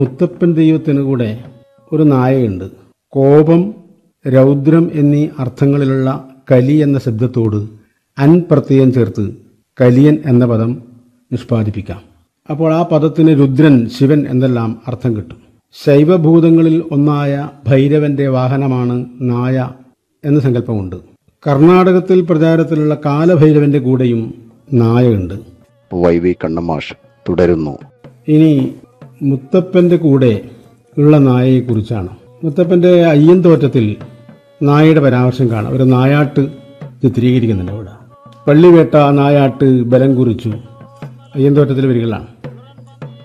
മുത്തപ്പൻ ദൈവത്തിന് കൂടെ ഒരു നായയുണ്ട് കോപം രൗദ്രം എന്നീ അർത്ഥങ്ങളിലുള്ള കലി എന്ന ശബ്ദത്തോട് അൻ പ്രത്യയം ചേർത്ത് കലിയൻ എന്ന പദം നിഷ്പാദിപ്പിക്കാം അപ്പോൾ ആ പദത്തിന് രുദ്രൻ ശിവൻ എന്നെല്ലാം അർത്ഥം കിട്ടും ശൈവഭൂതങ്ങളിൽ ഒന്നായ ഭൈരവന്റെ വാഹനമാണ് നായ എന്ന സങ്കല്പമുണ്ട് കർണാടകത്തിൽ പ്രചാരത്തിലുള്ള കാലഭൈരവന്റെ കൂടെയും നായയുണ്ട് വൈ വി കണ്ണമാഷ് തുടരുന്നു ഇനി മുത്തപ്പന്റെ കൂടെ ഉള്ള നായയെക്കുറിച്ചാണ് മുത്തപ്പന്റെ അയ്യന്തോറ്റത്തിൽ നായയുടെ പരാമർശം കാണാം ഒരു നായാട്ട് ചിത്രീകരിക്കുന്നുണ്ട് അവിടെ പള്ളിവേട്ട നായാട്ട് ബലം കുറിച്ചു അയ്യന്തോറ്റത്തിലെ വരികളാണ്